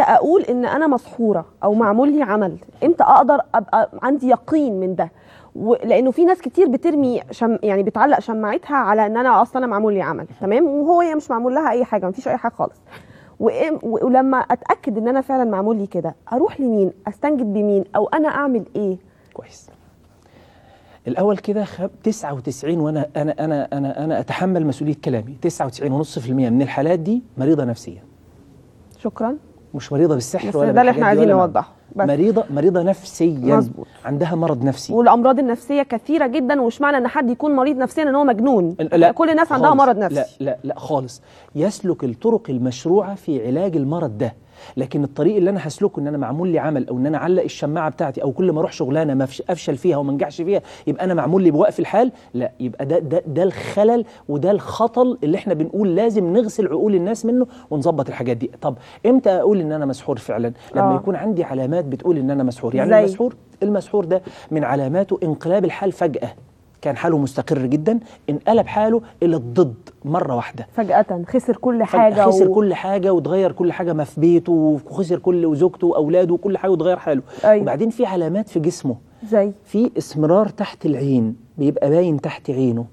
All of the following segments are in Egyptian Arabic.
امتى اقول ان انا مسحوره او معمول لي عمل امتى اقدر ابقى عندي يقين من ده و- لانه في ناس كتير بترمي شم يعني بتعلق شماعتها على ان انا اصلا انا معمول لي عمل تمام وهو هي مش معمول لها اي حاجه مفيش اي حاجه خالص وإم- و- ولما اتاكد ان انا فعلا معمول لي كده اروح لمين استنجد بمين او انا اعمل ايه كويس الاول كده خب 99 وانا انا انا انا انا اتحمل مسؤوليه كلامي 99.5% من الحالات دي مريضه نفسيا شكرا مش مريضه بالسحر بس ولا ده اللي بالحاجات احنا دي عايزين ولا نوضحه بس مريضه مريضه نفسيا مظبوط. عندها مرض نفسي والامراض النفسيه كثيره جدا ومش معنى ان حد يكون مريض نفسيا ان هو مجنون لا كل الناس عندها خالص. مرض نفسي لا لا لا خالص يسلك الطرق المشروعه في علاج المرض ده لكن الطريق اللي انا هسلكه ان انا معمول لي عمل او ان انا اعلق الشماعه بتاعتي او كل ما اروح شغلانه ما أفش- افشل فيها وما انجحش فيها يبقى انا معمول لي بوقف الحال لا يبقى ده ده ده الخلل وده الخطل اللي احنا بنقول لازم نغسل عقول الناس منه ونظبط الحاجات دي طب امتى اقول ان انا مسحور فعلا لما آه. يكون عندي علامات بتقول ان انا مسحور يعني زي؟ المسحور المسحور ده من علاماته انقلاب الحال فجاه كان حاله مستقر جدا انقلب حاله الى الضد مره واحده فجاه خسر كل فجأة حاجه خسر و... كل حاجه وتغير كل حاجه ما في بيته وخسر كل وزوجته واولاده وكل حاجه وتغير حاله أيوة. وبعدين في علامات في جسمه زي في اسمرار تحت العين بيبقى باين تحت عينه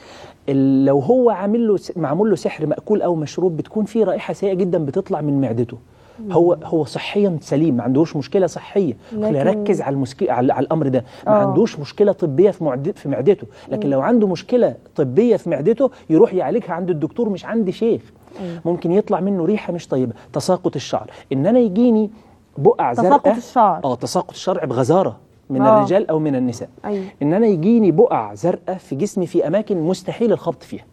ال- لو هو عامل له س- معمول له سحر مأكول او مشروب بتكون في رائحه سيئه جدا بتطلع من معدته هو هو صحيا سليم ما عندوش مشكله صحيه خلينا لكن- ركز على المسك... على على الامر ده ما آه. عندوش مشكله طبيه في معد... في معدته لكن لو عنده مشكله طبيه في معدته يروح يعالجها عند الدكتور مش عند شيخ ممكن يطلع منه ريحه مش طيبه تساقط الشعر ان انا يجيني بقع زرقاء تساقط الشعر. اه تساقط الشعر بغزاره من آه. الرجال او من النساء أيوة. ان انا يجيني بقع زرقاء في جسمي في اماكن مستحيل الخبط فيها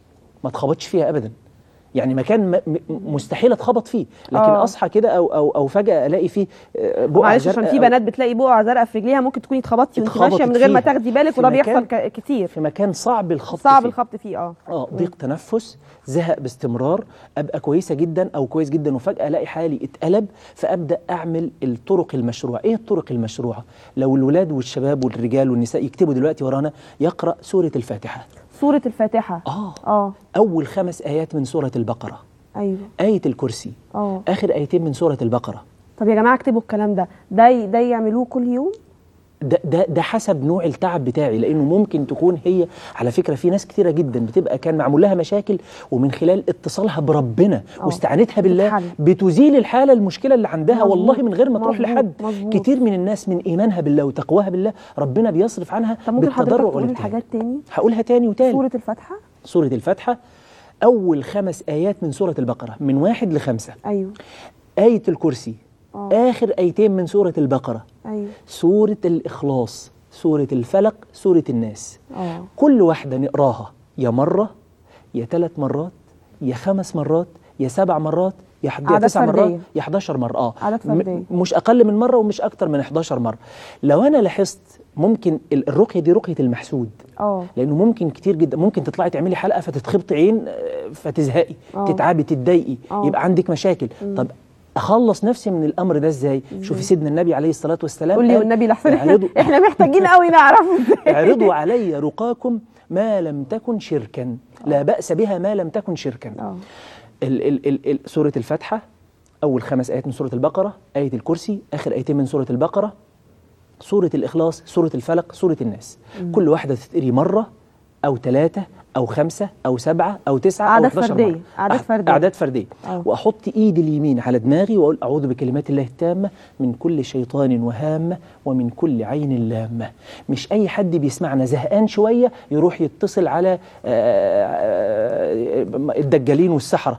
ما اتخبطش فيها ابدا يعني مكان م- م- مستحيل اتخبط فيه لكن آه. اصحى كده او او او فجاه الاقي فيه آه، بقع معلش عشان زرقاء في أو بنات بتلاقي بقع زرقاء في رجليها ممكن تكوني اتخبطتي وانت اتخبطت ماشيه من غير ما فيها. تاخدي بالك في وده مكان- بيحصل ك- كتير في مكان صعب الخبط صعب فيه. الخبط فيه اه اه ضيق تنفس زهق باستمرار ابقى كويسه جدا او كويس جدا وفجاه الاقي حالي اتقلب فابدا اعمل الطرق المشروعه ايه الطرق المشروعه لو الولاد والشباب والرجال والنساء يكتبوا دلوقتي ورانا يقرا سوره الفاتحه سوره الفاتحه اه اه اول خمس ايات من سوره البقره ايوه ايه الكرسي اه اخر ايتين من سوره البقره طب يا جماعه اكتبوا الكلام ده ده ي- ده يعملوه كل يوم ده ده ده حسب نوع التعب بتاعي لانه ممكن تكون هي على فكره في ناس كتيره جدا بتبقى كان معمول لها مشاكل ومن خلال اتصالها بربنا آه. واستعانتها بالله بتتحل. بتزيل الحاله المشكله اللي عندها مظبوط. والله من غير ما تروح مظبوط. لحد مظبوط. كتير من الناس من ايمانها بالله وتقواها بالله ربنا بيصرف عنها طب ممكن حضرتك بالتضرع تقول والاجتهاد الحاجات تاني هقولها تاني وتاني سوره الفاتحه سوره الفاتحه اول خمس ايات من سوره البقره من واحد لخمسه ايوه ايه الكرسي آه. اخر ايتين من سوره البقره ايوه سورة الإخلاص سورة الفلق سورة الناس اه كل واحدة نقراها يا مرة يا ثلاث مرات يا خمس مرات يا سبع مرات يا حد- يا أعداد تسع مرات فردية. يا 11 مرة اه أعداد م- فردية. مش أقل من مرة ومش أكتر من 11 مرة لو أنا لاحظت ممكن ال- الرقية دي رقية المحسود اه لانه ممكن كتير جدا ممكن تطلعي تعملي حلقه فتتخبطي عين آه، فتزهقي آه. تتعبي تتضايقي آه. يبقى عندك مشاكل طب اخلص نفسي من الامر ده ازاي شوفي سيدنا النبي عليه الصلاه والسلام قول لي قال والنبي لحسن احنا اعرضوا, احنا محتاجين قوي نعرف ازاي اعرضوا علي رقاكم ما لم تكن شركا لا باس بها ما لم تكن شركا اه ال ال ال ال سوره الفاتحه اول خمس ايات من سوره البقره ايه الكرسي اخر ايتين من سوره البقره سورة الإخلاص سورة الفلق سورة الناس كل واحدة تتقري مرة أو ثلاثة أو خمسة أو سبعة أو تسعة أو أعداد 12 فردية. مرة أعداد أح- فردية. أعداد فردية أه. وأحط إيدي اليمين على دماغي وأقول أعوذ بكلمات الله التامة من كل شيطان وهامة ومن كل عين لامة مش أي حد بيسمعنا زهقان شوية يروح يتصل على آه، آه، الدجالين والسحرة